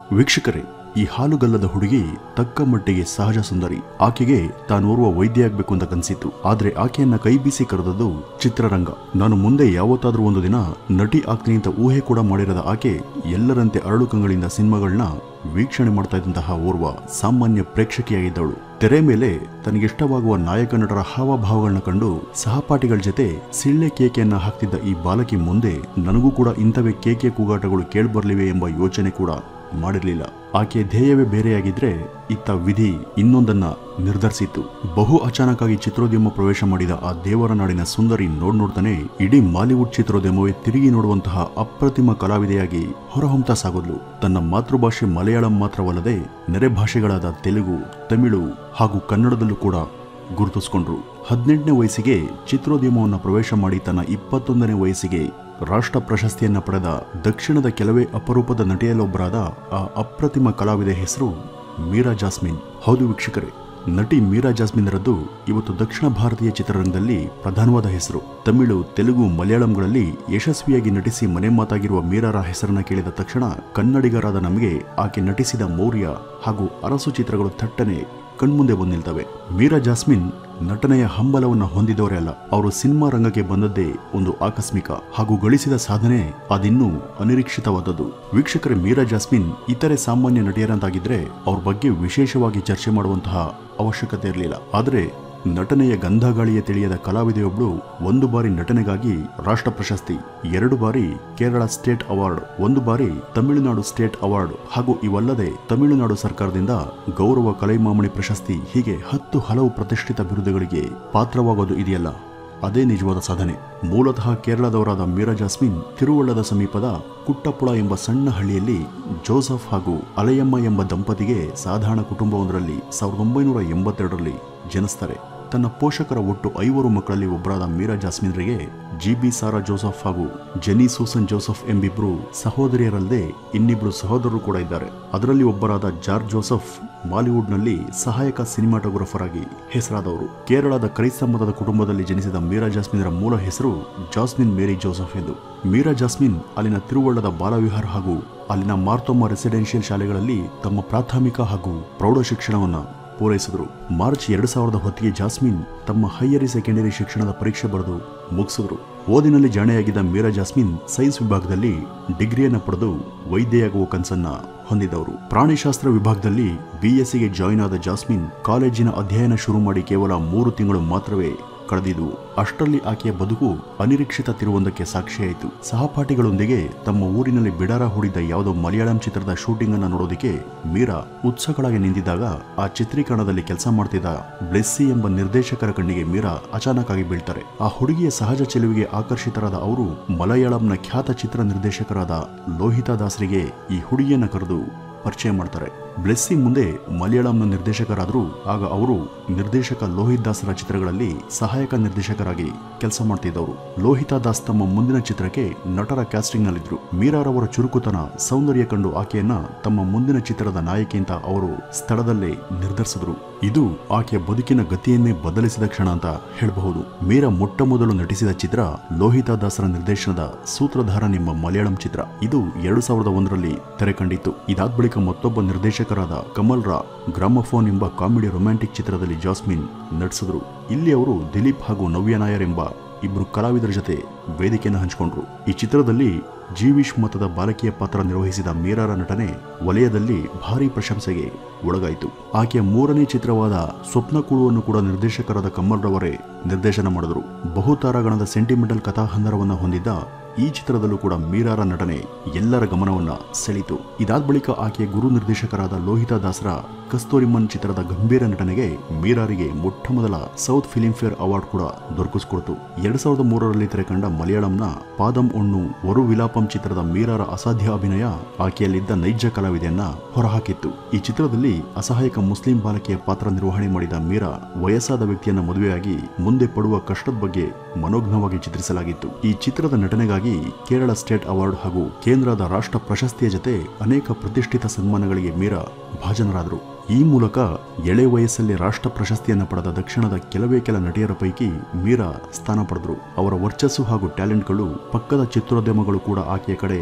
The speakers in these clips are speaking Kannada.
ವೀಕ್ಷಕರೇ ಈ ಹಾಲುಗಲ್ಲದ ಹುಡುಗಿ ತಕ್ಕ ಮಟ್ಟಿಗೆ ಸಹಜ ಸುಂದರಿ ಆಕೆಗೆ ತಾನೋರ್ವ ವೈದ್ಯ ಆಗ್ಬೇಕು ಅಂತ ಕನಸಿತ್ತು ಆದ್ರೆ ಆಕೆಯನ್ನ ಕೈ ಬೀಸಿ ಕರೆದದ್ದು ಚಿತ್ರರಂಗ ನಾನು ಮುಂದೆ ಯಾವತ್ತಾದ್ರೂ ಒಂದು ದಿನ ನಟಿ ಆಗ್ತೀನಿ ಅಂತ ಊಹೆ ಕೂಡ ಮಾಡಿರದ ಆಕೆ ಎಲ್ಲರಂತೆ ಅರಳು ಕಂಗಳಿಂದ ಸಿನಿಮಾಗಳನ್ನ ವೀಕ್ಷಣೆ ಮಾಡ್ತಾ ಇದ್ದಂತಹ ಓರ್ವ ಸಾಮಾನ್ಯ ಪ್ರೇಕ್ಷಕಿಯಾಗಿದ್ದವಳು ತೆರೆ ಮೇಲೆ ತನಗಿಷ್ಟವಾಗುವ ನಾಯಕ ನಟರ ಹಾವಭಾವಗಳನ್ನ ಕಂಡು ಸಹಪಾಠಿಗಳ ಜೊತೆ ಸಿಳ್ಳೆ ಕೇಕೆಯನ್ನ ಹಾಕ್ತಿದ್ದ ಈ ಬಾಲಕಿ ಮುಂದೆ ನನಗೂ ಕೂಡ ಇಂಥವೇ ಕೇಕೆ ಕೂಗಾಟಗಳು ಕೇಳ್ಬರ್ಲಿವೆ ಎಂಬ ಯೋಚನೆ ಕೂಡ ಮಾಡಿರಲಿಲ್ಲ ಆಕೆ ಧ್ಯೇಯವೇ ಬೇರೆಯಾಗಿದ್ರೆ ಇತ್ತ ವಿಧಿ ಇನ್ನೊಂದನ್ನ ನಿರ್ಧರಿಸಿತ್ತು ಬಹು ಅಚಾನಕ್ಕಾಗಿ ಚಿತ್ರೋದ್ಯಮ ಪ್ರವೇಶ ಮಾಡಿದ ಆ ದೇವರ ನಾಡಿನ ಸುಂದರಿ ನೋಡ್ ನೋಡ್ತಾನೆ ಇಡೀ ಮಾಲಿವುಡ್ ಚಿತ್ರೋದ್ಯಮವೇ ತಿರುಗಿ ನೋಡುವಂತಹ ಅಪ್ರತಿಮ ಕಲಾವಿದೆಯಾಗಿ ಹೊರಹೊಮ್ತಾ ಸಾಗೋದ್ಲು ತನ್ನ ಮಾತೃಭಾಷೆ ಮಲಯಾಳಂ ಮಾತ್ರವಲ್ಲದೆ ನೆರೆ ಭಾಷೆಗಳಾದ ತೆಲುಗು ತಮಿಳು ಹಾಗೂ ಕನ್ನಡದಲ್ಲೂ ಕೂಡ ಗುರುತಿಸಿಕೊಂಡ್ರು ಹದಿನೆಂಟನೇ ವಯಸ್ಸಿಗೆ ಚಿತ್ರೋದ್ಯಮವನ್ನು ಪ್ರವೇಶ ಮಾಡಿ ತನ್ನ ಇಪ್ಪತ್ತೊಂದನೇ ವಯಸ್ಸಿಗೆ ರಾಷ್ಟ್ರ ಪ್ರಶಸ್ತಿಯನ್ನ ಪಡೆದ ದಕ್ಷಿಣದ ಕೆಲವೇ ಅಪರೂಪದ ನಟಿಯಲ್ಲೊಬ್ಬರಾದ ಆ ಅಪ್ರತಿಮ ಕಲಾವಿದೆ ಹೆಸರು ಮೀರಾ ಜಾಸ್ಮಿನ್ ಹೌದು ವೀಕ್ಷಕರೇ ನಟಿ ಮೀರಾ ಜಾಸ್ಮಿನ್ರದ್ದು ಇವತ್ತು ದಕ್ಷಿಣ ಭಾರತೀಯ ಚಿತ್ರರಂಗದಲ್ಲಿ ಪ್ರಧಾನವಾದ ಹೆಸರು ತಮಿಳು ತೆಲುಗು ಮಲಯಾಳಂಗಳಲ್ಲಿ ಯಶಸ್ವಿಯಾಗಿ ನಟಿಸಿ ಮನೆ ಮಾತಾಗಿರುವ ಮೀರಾರ ಹೆಸರನ್ನ ಕೇಳಿದ ತಕ್ಷಣ ಕನ್ನಡಿಗರಾದ ನಮಗೆ ಆಕೆ ನಟಿಸಿದ ಮೌರ್ಯ ಹಾಗೂ ಅರಸು ಚಿತ್ರಗಳು ಥಟ್ಟನೆ ಕಣ್ಮುಂದೆ ಬಂದು ನಿಲ್ತವೆ ಮೀರಾ ಜಾಸ್ಮಿನ್ ನಟನೆಯ ಹಂಬಲವನ್ನ ಹೊಂದಿದವರೇ ಅಲ್ಲ ಅವರು ಸಿನಿಮಾ ರಂಗಕ್ಕೆ ಬಂದದ್ದೇ ಒಂದು ಆಕಸ್ಮಿಕ ಹಾಗೂ ಗಳಿಸಿದ ಸಾಧನೆ ಅದಿನ್ನೂ ಅನಿರೀಕ್ಷಿತವಾದದ್ದು ವೀಕ್ಷಕರೇ ಮೀರಾ ಜಾಸ್ಮಿನ್ ಇತರೆ ಸಾಮಾನ್ಯ ನಟಿಯರಂತಾಗಿದ್ರೆ ಅವ್ರ ಬಗ್ಗೆ ವಿಶೇಷವಾಗಿ ಚರ್ಚೆ ಮಾಡುವಂತಹ ಅವಶ್ಯಕತೆ ಇರಲಿಲ್ಲ ಆದರೆ ನಟನೆಯ ಗಂಧಗಾಳಿಯ ತಿಳಿಯದ ಕಲಾವಿದೆಯೊಬ್ಬಳು ಒಂದು ಬಾರಿ ನಟನೆಗಾಗಿ ರಾಷ್ಟ್ರ ಪ್ರಶಸ್ತಿ ಎರಡು ಬಾರಿ ಕೇರಳ ಸ್ಟೇಟ್ ಅವಾರ್ಡ್ ಒಂದು ಬಾರಿ ತಮಿಳುನಾಡು ಸ್ಟೇಟ್ ಅವಾರ್ಡ್ ಹಾಗೂ ಇವಲ್ಲದೆ ತಮಿಳುನಾಡು ಸರ್ಕಾರದಿಂದ ಗೌರವ ಕಲೈಮಾಮಣಿ ಪ್ರಶಸ್ತಿ ಹೀಗೆ ಹತ್ತು ಹಲವು ಪ್ರತಿಷ್ಠಿತ ಬಿರುದುಗಳಿಗೆ ಪಾತ್ರವಾಗೋದು ಇದೆಯಲ್ಲ ಅದೇ ನಿಜವಾದ ಸಾಧನೆ ಮೂಲತಃ ಕೇರಳದವರಾದ ಮೀರಾ ಜಾಸ್ಮಿನ್ ತಿರುವಳ್ಳದ ಸಮೀಪದ ಕುಟ್ಟಪ್ಪುಳ ಎಂಬ ಸಣ್ಣ ಹಳ್ಳಿಯಲ್ಲಿ ಜೋಸಫ್ ಹಾಗೂ ಅಲೆಯಮ್ಮ ಎಂಬ ದಂಪತಿಗೆ ಸಾಧಾರಣ ಕುಟುಂಬವೊಂದರಲ್ಲಿ ಸಾವಿರದ ಒಂಬೈನೂರ ಎಂಬತ್ತೆರಡರಲ್ಲಿ ಜನಿಸ್ತಾರೆ ತನ್ನ ಪೋಷಕರ ಒಟ್ಟು ಐವರು ಮಕ್ಕಳಲ್ಲಿ ಒಬ್ಬರಾದ ಮೀರಾ ಜಾಸ್ಮಿನ್ರಿಗೆ ಜಿ ಬಿ ಸಾರಾ ಜೋಸಫ್ ಹಾಗೂ ಜೆನಿ ಸೂಸನ್ ಜೋಸಫ್ ಎಂಬಿಬ್ರು ಸಹೋದರಿಯರಲ್ಲದೆ ಇನ್ನಿಬ್ರು ಸಹೋದರರು ಕೂಡ ಇದ್ದಾರೆ ಅದರಲ್ಲಿ ಒಬ್ಬರಾದ ಜಾರ್ಜ್ ಜೋಸಫ್ ಬಾಲಿವುಡ್ನಲ್ಲಿ ಸಹಾಯಕ ಸಿನಿಮಾಟೋಗ್ರಫರ್ ಆಗಿ ಹೆಸರಾದವರು ಕೇರಳದ ಕ್ರೈಸ್ತ ಮತದ ಕುಟುಂಬದಲ್ಲಿ ಜನಿಸಿದ ಮೀರಾ ಜಾಸ್ಮಿನ್ರ ಮೂಲ ಹೆಸರು ಜಾಸ್ಮಿನ್ ಮೇರಿ ಜೋಸಫ್ ಎಂದು ಮೀರಾ ಜಾಸ್ಮಿನ್ ಅಲ್ಲಿನ ತಿರುವಳ್ಳದ ಬಾಲವಿಹಾರ್ ಹಾಗೂ ಅಲ್ಲಿನ ಮಾರ್ತೊಮ್ಮ ರೆಸಿಡೆನ್ಷಿಯಲ್ ಶಾಲೆಗಳಲ್ಲಿ ತಮ್ಮ ಪ್ರಾಥಮಿಕ ಹಾಗೂ ಪ್ರೌಢ ಶಿಕ್ಷಣವನ್ನ ಪೂರೈಸಿದ್ರು ಮಾರ್ಚ್ ಎರಡು ಸಾವಿರದ ಹೊತ್ತಿಗೆ ಜಾಸ್ಮಿನ್ ತಮ್ಮ ಹೈಯರಿ ಸೆಕೆಂಡರಿ ಶಿಕ್ಷಣದ ಪರೀಕ್ಷೆ ಬರೆದು ಮುಗಿಸಿದ್ರು ಓದಿನಲ್ಲಿ ಜಾಣೆಯಾಗಿದ್ದ ಮೀರಾ ಜಾಸ್ಮಿನ್ ಸೈನ್ಸ್ ವಿಭಾಗದಲ್ಲಿ ಡಿಗ್ರಿಯನ್ನು ಪಡೆದು ವೈದ್ಯೆಯಾಗುವ ಕನಸನ್ನ ಹೊಂದಿದವರು ಪ್ರಾಣಿಶಾಸ್ತ್ರ ವಿಭಾಗದಲ್ಲಿ ಬಿಎಸ್ಸಿಗೆ ಜಾಯಿನ್ ಆದ ಜಾಸ್ಮಿನ್ ಕಾಲೇಜಿನ ಅಧ್ಯಯನ ಶುರು ಮಾಡಿ ಕೇವಲ ಮೂರು ತಿಂಗಳು ಮಾತ್ರವೇ ಕಳೆದಿದ್ವು ಅಷ್ಟರಲ್ಲಿ ಆಕೆಯ ಬದುಕು ಅನಿರೀಕ್ಷಿತ ತಿರುವೊಂದಕ್ಕೆ ಸಾಕ್ಷಿಯಾಯಿತು ಸಹಪಾಠಿಗಳೊಂದಿಗೆ ತಮ್ಮ ಊರಿನಲ್ಲಿ ಬಿಡಾರ ಹೂಡಿದ್ದ ಯಾವುದೋ ಮಲಯಾಳಂ ಚಿತ್ರದ ಶೂಟಿಂಗ್ ಅನ್ನ ನೋಡೋದಕ್ಕೆ ಮೀರಾ ಉತ್ಸಗಳಾಗಿ ನಿಂತಿದ್ದಾಗ ಆ ಚಿತ್ರೀಕರಣದಲ್ಲಿ ಕೆಲಸ ಮಾಡ್ತಿದ್ದ ಬ್ಲೆಸ್ಸಿ ಎಂಬ ನಿರ್ದೇಶಕರ ಕಣ್ಣಿಗೆ ಮೀರಾ ಅಚಾನಕ್ ಆಗಿ ಬೀಳ್ತಾರೆ ಆ ಹುಡುಗಿಯ ಸಹಜ ಚೆಲುವಿಗೆ ಆಕರ್ಷಿತರಾದ ಅವರು ಮಲಯಾಳಂನ ಖ್ಯಾತ ಚಿತ್ರ ನಿರ್ದೇಶಕರಾದ ಲೋಹಿತಾ ದಾಸರಿಗೆ ಈ ಹುಡುಗಿಯನ್ನ ಕರೆದು ಪರಿಚಯ ಮಾಡ್ತಾರೆ ಬ್ಲೆಸ್ಸಿ ಮುಂದೆ ಮಲಯಾಳಂನ ನಿರ್ದೇಶಕರಾದರೂ ಆಗ ಅವರು ನಿರ್ದೇಶಕ ಲೋಹಿತ್ ದಾಸರ ಚಿತ್ರಗಳಲ್ಲಿ ಸಹಾಯಕ ನಿರ್ದೇಶಕರಾಗಿ ಕೆಲಸ ಮಾಡ್ತಿದ್ದವರು ಲೋಹಿತಾ ದಾಸ್ ತಮ್ಮ ಮುಂದಿನ ಚಿತ್ರಕ್ಕೆ ನಟರ ಕ್ಯಾಸ್ಟಿಂಗ್ನಲ್ಲಿದ್ರು ಮೀರಾರವರ ಚುರುಕುತನ ಸೌಂದರ್ಯ ಕಂಡು ಆಕೆಯನ್ನ ತಮ್ಮ ಮುಂದಿನ ಚಿತ್ರದ ನಾಯಕಿ ಅಂತ ಅವರು ಸ್ಥಳದಲ್ಲೇ ನಿರ್ಧರಿಸಿದ್ರು ಇದು ಆಕೆಯ ಬದುಕಿನ ಗತಿಯನ್ನೇ ಬದಲಿಸಿದ ಕ್ಷಣ ಅಂತ ಹೇಳಬಹುದು ಮೀರಾ ಮೊಟ್ಟ ಮೊದಲು ನಟಿಸಿದ ಚಿತ್ರ ಲೋಹಿತಾ ದಾಸರ ನಿರ್ದೇಶನದ ಸೂತ್ರಧಾರನ್ ಎಂಬ ಮಲಯಾಳಂ ಚಿತ್ರ ಇದು ಎರಡು ಸಾವಿರದ ಒಂದರಲ್ಲಿ ತೆರೆ ಕಂಡಿತ್ತು ಇದಾದ ಬಳಿಕ ಮತ್ತೊಬ್ಬ ನಿರ್ದೇಶಕರಾದ ಕಮಲ್ ರಾ ಗ್ರಾಮಫೋನ್ ಎಂಬ ಕಾಮಿಡಿ ರೊಮ್ಯಾಂಟಿಕ್ ಚಿತ್ರದಲ್ಲಿ ಜಾಸ್ಮಿನ್ ನಟಿಸಿದ್ರು ಇಲ್ಲಿ ಅವರು ದಿಲೀಪ್ ಹಾಗೂ ನವ್ಯ ನಾಯರ್ ಎಂಬ ಇಬ್ಬರು ಕಲಾವಿದರ ಜೊತೆ ವೇದಿಕೆಯನ್ನು ಹಂಚಿಕೊಂಡ್ರು ಈ ಚಿತ್ರದಲ್ಲಿ ಜೀವಿಶ್ ಮತದ ಬಾಲಕಿಯ ಪಾತ್ರ ನಿರ್ವಹಿಸಿದ ಮೀರಾರ ನಟನೆ ವಲಯದಲ್ಲಿ ಭಾರಿ ಪ್ರಶಂಸೆಗೆ ಒಳಗಾಯಿತು ಆಕೆಯ ಮೂರನೇ ಚಿತ್ರವಾದ ಸ್ವಪ್ನ ಕುಳುವನ್ನು ಕೂಡ ನಿರ್ದೇಶಕರಾದ ಕಮಲ್ ರವರೇ ನಿರ್ದೇಶನ ಮಾಡಿದರು ಬಹುತಾರಾಗಣದ ಸೆಂಟಿಮೆಂಟಲ್ ಕಥಾಹಂದರವನ್ನ ಹೊಂದಿದ್ದ ಈ ಚಿತ್ರದಲ್ಲೂ ಕೂಡ ಮೀರಾರ ನಟನೆ ಎಲ್ಲರ ಗಮನವನ್ನ ಸೆಳೀತು ಇದಾದ ಬಳಿಕ ಆಕೆಯ ಗುರು ನಿರ್ದೇಶಕರಾದ ಲೋಹಿತಾ ದಾಸರ ಕಸ್ತೂರಿಮನ್ ಚಿತ್ರದ ಗಂಭೀರ ನಟನೆಗೆ ಮೀರಾರಿಗೆ ಮೊಟ್ಟ ಮೊದಲ ಸೌತ್ ಫಿಲಿಂ ಫೇರ್ ಅವಾರ್ಡ್ ಕೂಡ ದೊರಕಿಸಿಕೊಡ್ತು ಎರಡ್ ಸಾವಿರದ ಮೂರರಲ್ಲಿ ತೆರೆಕಂಡ ಮಲಯಾಳಂನ ಪಾದಂ ಒಣ್ಣು ವರು ವಿಲಾಪಂ ಚಿತ್ರದ ಮೀರಾರ ಅಸಾಧ್ಯ ಅಭಿನಯ ಆಕೆಯಲ್ಲಿದ್ದ ನೈಜ ಕಲಾವಿದೆಯನ್ನ ಹೊರಹಾಕಿತ್ತು ಈ ಚಿತ್ರದಲ್ಲಿ ಅಸಹಾಯಕ ಮುಸ್ಲಿಂ ಬಾಲಕಿಯ ಪಾತ್ರ ನಿರ್ವಹಣೆ ಮಾಡಿದ ಮೀರಾ ವಯಸ್ಸಾದ ವ್ಯಕ್ತಿಯನ್ನ ಮದುವೆಯಾಗಿ ಮುಂದೆ ಪಡುವ ಕಷ್ಟದ ಬಗ್ಗೆ ಮನೋಜ್ಞವಾಗಿ ಚಿತ್ರಿಸಲಾಗಿತ್ತು ಈ ಚಿತ್ರದ ನಟನೆಗಾಗಿ ಕೇರಳ ಸ್ಟೇಟ್ ಅವಾರ್ಡ್ ಹಾಗೂ ಕೇಂದ್ರದ ರಾಷ್ಟ್ರ ಪ್ರಶಸ್ತಿಯ ಜೊತೆ ಅನೇಕ ಪ್ರತಿಷ್ಠಿತ ಸನ್ಮಾನಗಳಿಗೆ ಮೀರಾ ಭಾಜನರಾದರು ಈ ಮೂಲಕ ಎಳೆ ವಯಸ್ಸಲ್ಲಿ ರಾಷ್ಟ್ರ ಪ್ರಶಸ್ತಿಯನ್ನು ಪಡೆದ ದಕ್ಷಿಣದ ಕೆಲವೇ ಕೆಲ ನಟಿಯರ ಪೈಕಿ ಮೀರಾ ಸ್ಥಾನ ಪಡೆದರು ಅವರ ವರ್ಚಸ್ಸು ಹಾಗೂ ಟ್ಯಾಲೆಂಟ್ಗಳು ಪಕ್ಕದ ಚಿತ್ರೋದ್ಯಮಗಳು ಕೂಡ ಆಕೆಯ ಕಡೆ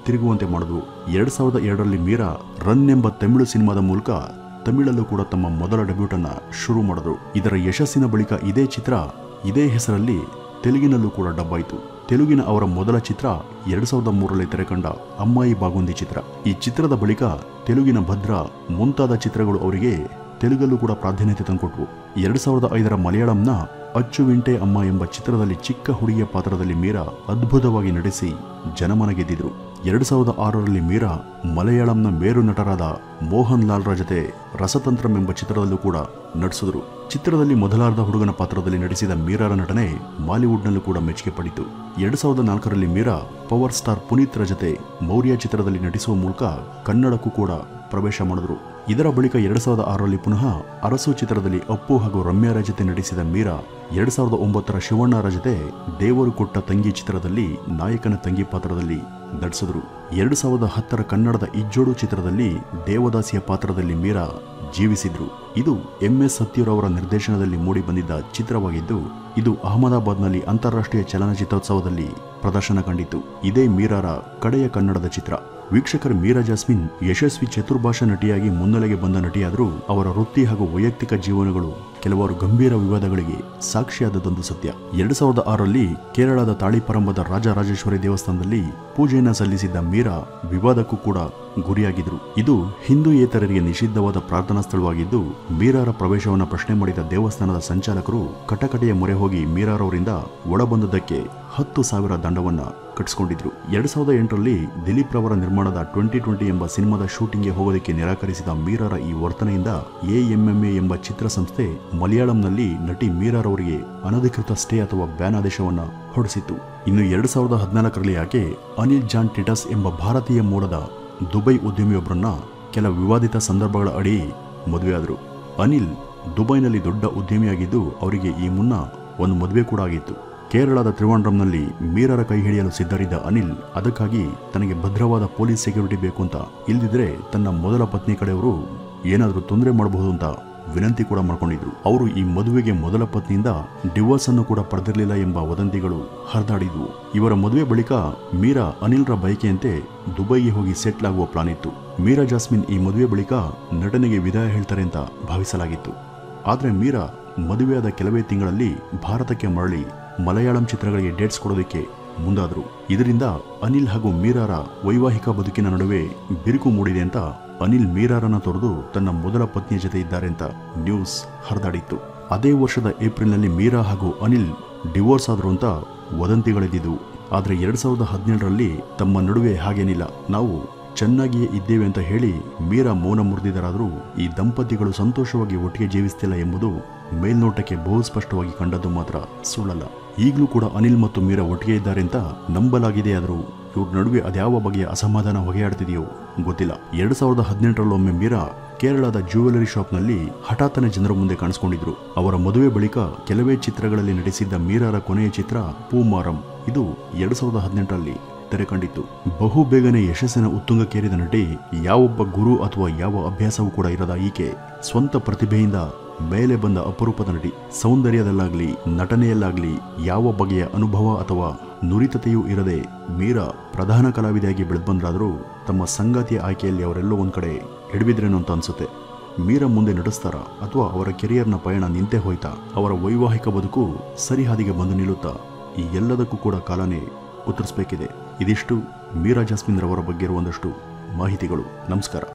ತಿರುಗುವಂತೆ ಮಾಡಿದ್ವು ಎರಡ್ ಸಾವಿರದ ಎರಡರಲ್ಲಿ ಮೀರಾ ರನ್ ಎಂಬ ತಮಿಳು ಸಿನಿಮಾದ ಮೂಲಕ ತಮಿಳಲ್ಲೂ ಕೂಡ ತಮ್ಮ ಮೊದಲ ಡೆಬ್ಯೂಟ್ ಅನ್ನ ಶುರು ಮಾಡಿದ್ರು ಇದರ ಯಶಸ್ಸಿನ ಬಳಿಕ ಇದೇ ಚಿತ್ರ ಇದೇ ಹೆಸರಲ್ಲಿ ತೆಲುಗಿನಲ್ಲೂ ಕೂಡ ಡಬ್ ಆಯಿತು ತೆಲುಗಿನ ಅವರ ಮೊದಲ ಚಿತ್ರ ಎರಡ್ ಸಾವಿರದ ಮೂರರಲ್ಲಿ ತೆರೆಕಂಡ ಅಮ್ಮಾಯಿ ಬಾಗುಂದಿ ಚಿತ್ರ ಈ ಚಿತ್ರದ ಬಳಿಕ ತೆಲುಗಿನ ಭದ್ರ ಮುಂತಾದ ಚಿತ್ರಗಳು ಅವರಿಗೆ ತೆಲುಗಲ್ಲೂ ಕೂಡ ಪ್ರಾಧಾನ್ಯತೆ ತಂದುಕೊಟ್ವು ಎರಡ್ ಸಾವಿರದ ಐದರ ಮಲಯಾಳಂನ ಅಚ್ಚು ವಿಂಟೆ ಅಮ್ಮ ಎಂಬ ಚಿತ್ರದಲ್ಲಿ ಚಿಕ್ಕ ಹುಡುಗಿಯ ಪಾತ್ರದಲ್ಲಿ ಮೀರಾ ಅದ್ಭುತವಾಗಿ ನಟಿಸಿ ಜನಮನ ಗೆದ್ದಿದ್ರು ಎರಡ್ ಸಾವಿರದ ಆರರಲ್ಲಿ ಮೀರಾ ಮಲಯಾಳಂನ ಮೇರು ನಟರಾದ ಮೋಹನ್ ಲಾಲ್ರ ಜೊತೆ ರಸತಂತ್ರಂ ಎಂಬ ಚಿತ್ರದಲ್ಲೂ ಕೂಡ ನಟಿಸಿದ್ರು ಚಿತ್ರದಲ್ಲಿ ಮೊದಲಾರ್ಧ ಹುಡುಗನ ಪಾತ್ರದಲ್ಲಿ ನಟಿಸಿದ ಮೀರಾರ ನಟನೆ ಮಾಲಿವುಡ್ನಲ್ಲೂ ಕೂಡ ಮೆಚ್ಚುಗೆ ಪಡಿತು ಎರಡ್ ಸಾವಿರದ ನಾಲ್ಕರಲ್ಲಿ ಮೀರಾ ಪವರ್ ಸ್ಟಾರ್ ಪುನೀತ್ರ ಜೊತೆ ಮೌರ್ಯ ಚಿತ್ರದಲ್ಲಿ ನಟಿಸುವ ಮೂಲಕ ಕನ್ನಡಕ್ಕೂ ಕೂಡ ಪ್ರವೇಶ ಮಾಡಿದ್ರು ಇದರ ಬಳಿಕ ಎರಡ್ ಸಾವಿರದ ಆರರಲ್ಲಿ ಪುನಃ ಅರಸು ಚಿತ್ರದಲ್ಲಿ ಅಪ್ಪು ಹಾಗೂ ರಮ್ಯಾರ ಜೊತೆ ನಟಿಸಿದ ಮೀರಾ ಎರಡ್ ಸಾವಿರದ ಒಂಬತ್ತರ ಶಿವಣ್ಣರ ಜೊತೆ ದೇವರು ಕೊಟ್ಟ ತಂಗಿ ಚಿತ್ರದಲ್ಲಿ ನಾಯಕನ ತಂಗಿ ಪಾತ್ರದಲ್ಲಿ ನಟಿಸಿದ್ರು ಎರಡ್ ಸಾವಿರದ ಹತ್ತರ ಕನ್ನಡದ ಇಜ್ಜೋಡು ಚಿತ್ರದಲ್ಲಿ ದೇವದಾಸಿಯ ಪಾತ್ರದಲ್ಲಿ ಮೀರಾ ಜೀವಿಸಿದ್ರು ಇದು ಎಂ ಎಸ್ ಸತ್ಯರವರ ನಿರ್ದೇಶನದಲ್ಲಿ ಮೂಡಿ ಬಂದಿದ್ದ ಚಿತ್ರವಾಗಿದ್ದು ಇದು ಅಹಮದಾಬಾದ್ನಲ್ಲಿ ಅಂತಾರಾಷ್ಟ್ರೀಯ ಚಲನಚಿತ್ರೋತ್ಸವದಲ್ಲಿ ಪ್ರದರ್ಶನ ಕಂಡಿತು ಇದೇ ಮೀರಾರ ಕಡೆಯ ಕನ್ನಡದ ಚಿತ್ರ ವೀಕ್ಷಕರ ಮೀರಾ ಜಾಸ್ಮಿನ್ ಯಶಸ್ವಿ ಚತುರ್ಭಾಷಾ ನಟಿಯಾಗಿ ಮುನ್ನೆಲೆಗೆ ಬಂದ ನಟಿಯಾದರೂ ಅವರ ವೃತ್ತಿ ಹಾಗೂ ವೈಯಕ್ತಿಕ ಜೀವನಗಳು ಕೆಲವಾರು ಗಂಭೀರ ವಿವಾದಗಳಿಗೆ ಸಾಕ್ಷಿಯಾದದೊಂದು ಸತ್ಯ ಎರಡ್ ಸಾವಿರದ ಆರರಲ್ಲಿ ಕೇರಳದ ತಾಳಿಪರಂಬದ ರಾಜರಾಜೇಶ್ವರಿ ದೇವಸ್ಥಾನದಲ್ಲಿ ಪೂಜೆಯನ್ನ ಸಲ್ಲಿಸಿದ್ದ ಮೀರಾ ವಿವಾದಕ್ಕೂ ಕೂಡ ಗುರಿಯಾಗಿದ್ರು ಇದು ಹಿಂದೂಯೇತರರಿಗೆ ನಿಷಿದ್ಧವಾದ ಪ್ರಾರ್ಥನಾ ಸ್ಥಳವಾಗಿದ್ದು ಮೀರಾರ ಪ್ರವೇಶವನ್ನು ಪ್ರಶ್ನೆ ಮಾಡಿದ ದೇವಸ್ಥಾನದ ಸಂಚಾಲಕರು ಕಟಕಟೆಯ ಮೊರೆ ಹೋಗಿ ಮೀರಾರವರಿಂದ ಒಳಬಂದದ್ದಕ್ಕೆ ಹತ್ತು ಸಾವಿರ ದಂಡವನ್ನ ಕಟ್ಟಿಸಿಕೊಂಡಿದ್ರು ಎರಡ್ ಸಾವಿರದ ಎಂಟರಲ್ಲಿ ದಿಲೀಪ್ ರವರ ನಿರ್ಮಾಣದ ಟ್ವೆಂಟಿ ಟ್ವೆಂಟಿ ಎಂಬ ಸಿನಿಮಾದ ಶೂಟಿಂಗ್ಗೆ ಹೋಗೋದಕ್ಕೆ ನಿರಾಕರಿಸಿದ ಮೀರಾರ ಈ ವರ್ತನೆಯಿಂದ ಎಎಂಎಂಎ ಎಂಬ ಚಿತ್ರಸಂಸ್ಥೆ ಮಲಯಾಳಂನಲ್ಲಿ ನಟಿ ಮೀರಾರವರಿಗೆ ಅನಧಿಕೃತ ಸ್ಟೇ ಅಥವಾ ಬ್ಯಾನ್ ಆದೇಶವನ್ನ ಹೊರಡಿಸಿತ್ತು ಇನ್ನು ಎರಡ್ ಸಾವಿರದ ಹದಿನಾಲ್ಕರಲ್ಲಿ ಆಕೆ ಅನಿಲ್ ಜಾನ್ ಟಿಟಸ್ ಎಂಬ ಭಾರತೀಯ ಮೂಲದ ದುಬೈ ಉದ್ಯಮಿಯೊಬ್ಬರನ್ನ ಕೆಲ ವಿವಾದಿತ ಸಂದರ್ಭಗಳ ಅಡಿ ಮದುವೆಯಾದರು ಅನಿಲ್ ದುಬೈನಲ್ಲಿ ದೊಡ್ಡ ಉದ್ಯಮಿಯಾಗಿದ್ದು ಅವರಿಗೆ ಈ ಮುನ್ನ ಒಂದು ಮದುವೆ ಕೂಡ ಆಗಿತ್ತು ಕೇರಳದ ತ್ರಿವಾಂಡ್ರಂನಲ್ಲಿ ಮೀರರ ಕೈ ಹಿಡಿಯಲು ಸಿದ್ಧರಿದ್ದ ಅನಿಲ್ ಅದಕ್ಕಾಗಿ ತನಗೆ ಭದ್ರವಾದ ಪೊಲೀಸ್ ಸೆಕ್ಯೂರಿಟಿ ಬೇಕು ಅಂತ ಇಲ್ದಿದ್ರೆ ತನ್ನ ಮೊದಲ ಪತ್ನಿ ಕಡೆಯವರು ಏನಾದರೂ ತೊಂದರೆ ಮಾಡಬಹುದು ಅಂತ ವಿನಂತಿ ಕೂಡ ಮಾಡ್ಕೊಂಡಿದ್ರು ಅವರು ಈ ಮದುವೆಗೆ ಮೊದಲ ಪತ್ನಿಯಿಂದ ಡಿವೋರ್ಸ್ ಅನ್ನು ಕೂಡ ಪಡೆದಿರಲಿಲ್ಲ ಎಂಬ ವದಂತಿಗಳು ಹರಿದಾಡಿದ್ವು ಇವರ ಮದುವೆ ಬಳಿಕ ಮೀರಾ ಅನಿಲ್ರ ಬಯಕೆಯಂತೆ ದುಬೈಗೆ ಹೋಗಿ ಸೆಟ್ಲ್ ಆಗುವ ಪ್ಲಾನ್ ಇತ್ತು ಮೀರಾ ಜಾಸ್ಮಿನ್ ಈ ಮದುವೆ ಬಳಿಕ ನಟನೆಗೆ ವಿದಾಯ ಹೇಳ್ತಾರೆ ಅಂತ ಭಾವಿಸಲಾಗಿತ್ತು ಆದರೆ ಮೀರಾ ಮದುವೆಯಾದ ಕೆಲವೇ ತಿಂಗಳಲ್ಲಿ ಭಾರತಕ್ಕೆ ಮರಳಿ ಮಲಯಾಳಂ ಚಿತ್ರಗಳಿಗೆ ಡೇಟ್ಸ್ ಕೊಡೋದಕ್ಕೆ ಮುಂದಾದರು ಇದರಿಂದ ಅನಿಲ್ ಹಾಗೂ ಮೀರಾರ ವೈವಾಹಿಕ ಬದುಕಿನ ನಡುವೆ ಬಿರುಕು ಮೂಡಿದೆ ಅಂತ ಅನಿಲ್ ಮೀರಾರನ್ನ ತೊರೆದು ತನ್ನ ಮೊದಲ ಪತ್ನಿಯ ಜೊತೆ ಇದ್ದಾರೆ ಅಂತ ನ್ಯೂಸ್ ಹರಿದಾಡಿತ್ತು ಅದೇ ವರ್ಷದ ಏಪ್ರಿಲ್ನಲ್ಲಿ ಮೀರಾ ಹಾಗೂ ಅನಿಲ್ ಡಿವೋರ್ಸ್ ಆದರು ಅಂತ ವದಂತಿಗಳಿದ್ದಿದ್ವು ಆದರೆ ಎರಡ್ ಸಾವಿರದ ಹದಿನೇಳರಲ್ಲಿ ತಮ್ಮ ನಡುವೆ ಹಾಗೇನಿಲ್ಲ ನಾವು ಚೆನ್ನಾಗಿಯೇ ಇದ್ದೇವೆ ಅಂತ ಹೇಳಿ ಮೀರಾ ಮೌನ ಮುರಿದಿದರಾದರೂ ಈ ದಂಪತಿಗಳು ಸಂತೋಷವಾಗಿ ಒಟ್ಟಿಗೆ ಜೀವಿಸ್ತಿಲ್ಲ ಎಂಬುದು ಮೇಲ್ನೋಟಕ್ಕೆ ಬಹು ಸ್ಪಷ್ಟವಾಗಿ ಕಂಡದ್ದು ಮಾತ್ರ ಸುಳ್ಳಲ್ಲ ಈಗಲೂ ಕೂಡ ಅನಿಲ್ ಮತ್ತು ಮೀರಾ ಒಟ್ಟಿಗೆ ಇದ್ದಾರೆ ಅಂತ ನಂಬಲಾಗಿದೆ ಆದರೂ ಇವ್ರ ನಡುವೆ ಅದ್ಯಾವ ಬಗೆಯ ಅಸಮಾಧಾನ ಹೊಗೆಯಾಡ್ತಿದೆಯೋ ಗೊತ್ತಿಲ್ಲ ಎರಡ್ ಸಾವಿರದ ಹದಿನೆಂಟರಲ್ಲೊಮ್ಮೆ ಮೀರಾ ಕೇರಳದ ಜ್ಯುವೆಲರಿ ಶಾಪ್ನಲ್ಲಿ ಹಠಾತ್ತನೆ ಜನರ ಮುಂದೆ ಕಾಣಿಸ್ಕೊಂಡಿದ್ರು ಅವರ ಮದುವೆ ಬಳಿಕ ಕೆಲವೇ ಚಿತ್ರಗಳಲ್ಲಿ ನಟಿಸಿದ್ದ ಮೀರಾರ ಕೊನೆಯ ಚಿತ್ರ ಪೂಮಾರಂ ಇದು ಎರಡ್ ಸಾವಿರದ ಹದಿನೆಂಟರಲ್ಲಿ ತೆರೆ ಕಂಡಿತ್ತು ಬಹು ಬೇಗನೆ ಯಶಸ್ಸಿನ ಉತ್ತುಂಗಕ್ಕೇರಿದ ನಟಿ ಯಾವೊಬ್ಬ ಗುರು ಅಥವಾ ಯಾವ ಅಭ್ಯಾಸವೂ ಕೂಡ ಇರದ ಈಕೆ ಸ್ವಂತ ಪ್ರತಿಭೆಯಿಂದ ಮೇಲೆ ಬಂದ ಅಪರೂಪದ ನಟಿ ಸೌಂದರ್ಯದಲ್ಲಾಗ್ಲಿ ನಟನೆಯಲ್ಲಾಗ್ಲಿ ಯಾವ ಬಗೆಯ ಅನುಭವ ಅಥವಾ ನುರಿತತೆಯೂ ಇರದೆ ಮೀರಾ ಪ್ರಧಾನ ಕಲಾವಿದೆಯಾಗಿ ಬೆಳೆದ್ಬಂದ್ರಾದರೂ ತಮ್ಮ ಸಂಗಾತಿಯ ಆಯ್ಕೆಯಲ್ಲಿ ಅವರೆಲ್ಲೋ ಒಂದ್ ಕಡೆ ಹಿಡಿಬಿದ್ರೇನೋ ಅಂತ ಅನ್ಸುತ್ತೆ ಮೀರಾ ಮುಂದೆ ನಡೆಸ್ತಾರ ಅಥವಾ ಅವರ ಕೆರಿಯರ್ನ ಪಯಣ ನಿಂತೇ ಹೋಯ್ತಾ ಅವರ ವೈವಾಹಿಕ ಬದುಕು ಸರಿ ಹಾದಿಗೆ ಬಂದು ನಿಲ್ಲುತ್ತಾ ಈ ಎಲ್ಲದಕ್ಕೂ ಕೂಡ ಕಾಲನೇ ಉತ್ತರಿಸಬೇಕಿದೆ ಇದಿಷ್ಟು ಮೀರಾ ಜಾಸ್ಮಿನ್ ರವರ ಬಗ್ಗೆ ಇರುವಂದಷ್ಟು ಮಾಹಿತಿಗಳು ನಮಸ್ಕಾರ